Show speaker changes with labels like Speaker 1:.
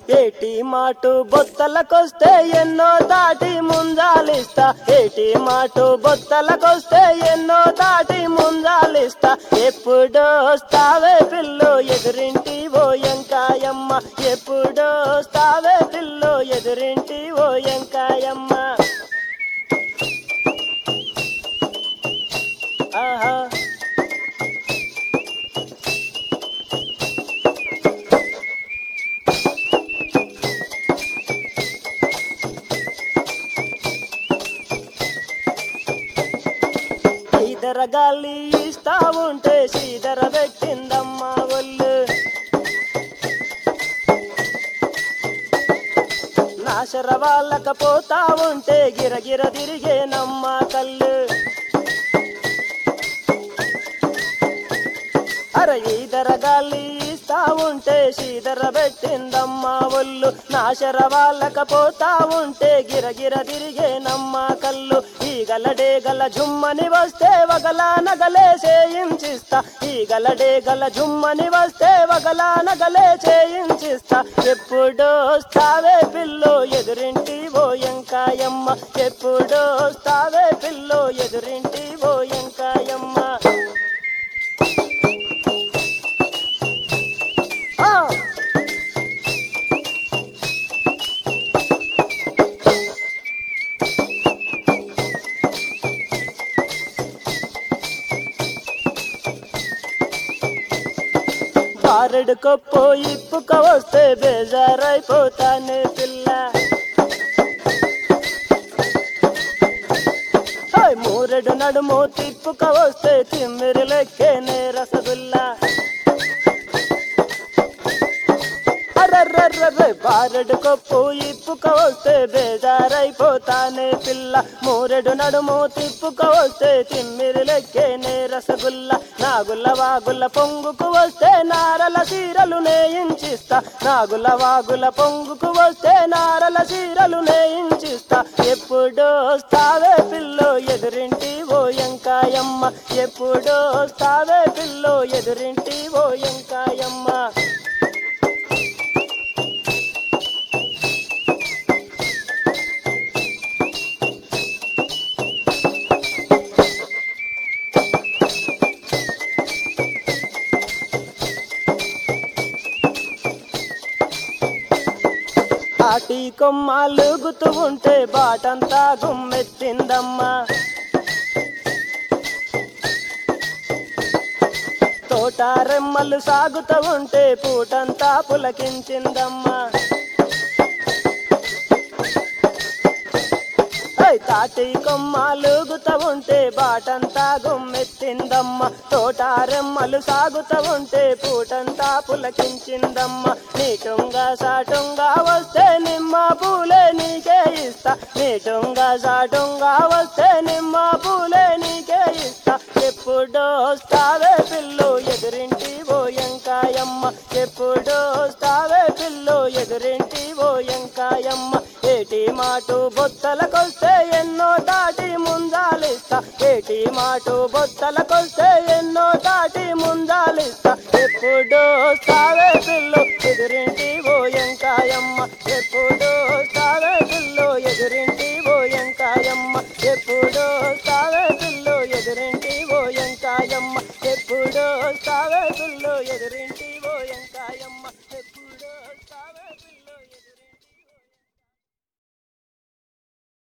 Speaker 1: ఏటి మాటు బొత్తలకొస్తే ఎన్నో దాటి ముంజాలిస్తా ఏటి మాటు బొత్తలకొస్తే ఎన్నో దాటి ముంజాలిస్తా ఎప్పుడో వస్తావే పిల్లు ఎదురింటి ఓ ఎంకాయమ్మ ఎప్పుడో వస్తావే పిల్లు ఎదురింటి ఓ ఎంకాయమ్మ ఆహా శ్రీధర గాలి ఇస్తా ఉంటే శ్రీధర పెట్టిందమ్మా ఒళ్ళు నాశర వాళ్ళకపోతా ఉంటే గిరగిర తిరిగేనమ్మ కళ్ళు అర ఈదర గాలి ఇస్తా ఉంటే శ్రీధర పెట్టిందమ్మ ఒళ్ళు నాశర వాళ్ళకపోతా ఉంటే గిరగిర తిరిగేనమ్మ కళ్ళు ఈ గలడే గల జుమ్మని వస్తే వగలా నగలే చేయించిస్తా ఈ గలడే గల జుమ్మని వస్తే వగలా నగలే చేయించిస్తా ఎప్పుడో వస్తావే పిల్లో ఎదురింటి ఓ ఎంకాయమ్మ ఎప్పుడో వస్తావే పిల్లో ఎదురింటి ఓ ఎంకాయమ్మ ఆ! బారెడు కొప్పు ఇప్పుక వస్తే బేజారైపోతానే పిల్ల హాయ్ మూరెడు నడుము తిప్పుక వస్తే తిమ్మిరి లెక్కేనే రసగుల్లా అర్రర్రర్రర్ర బారెడు కొప్పు ఇప్పుక వస్తే బేజారైపోతానే పిల్ల మూరెడు నడుము తిప్పుక వస్తే తిమ్మిరి లెక్కేనే రసగుల్ల నాగుల వాగుల పొంగుకు వస్తే నారల సీరలు నేయించిస్తా నాగుల వాగుల పొంగుకు వస్తే నారల సీరలు నేయించిస్తా ఎప్పుడో వస్తావే పిల్లో ఎదురింటి ఓ ఎంకాయమ్మ ఎప్పుడో వస్తావే పిల్లో ఎదురింటి ఓ ఎంకాయమ్మ ఆటి కొమ్మాలుగుతూ ఉంటే బాటంతా గుమ్మెత్తిందమ్మా తోట రెమ్మలు సాగుతూ ఉంటే పూటంతా పులకించిందమ్మా ఓయ్ తాటి కొమ్మాలుగుతూ ఉంటే బాటంతా గుమ్మెత్తిందమ్మ తోట రెమ్మలు సాగుతూ ఉంటే పూటంతా పులకించిందమ్మ నీటుంగా సాటుంగా వస్తే నిమ్మ పూలే నీకే ఇస్తా నీటుంగా సాటుంగా వస్తే నిమ్మ పూలే నీకే ఇస్తా ఎప్పుడో వస్తావే పిల్లు ఎదురింటి ఓ ఎంకాయమ్మ ఎప్పుడో వస్తావే పిల్లు ఎదురింటి ఓ ఎంకాయమ్మ ఏటి మాటు బొత్తలకొస్తే ఎన్నో దాటి ముందాలిస్తా ఏటి మాటు బొత్తలకొస్తే ఎన్నో దాటి ముందాలిస్తా ఎప్పుడో వస్తావే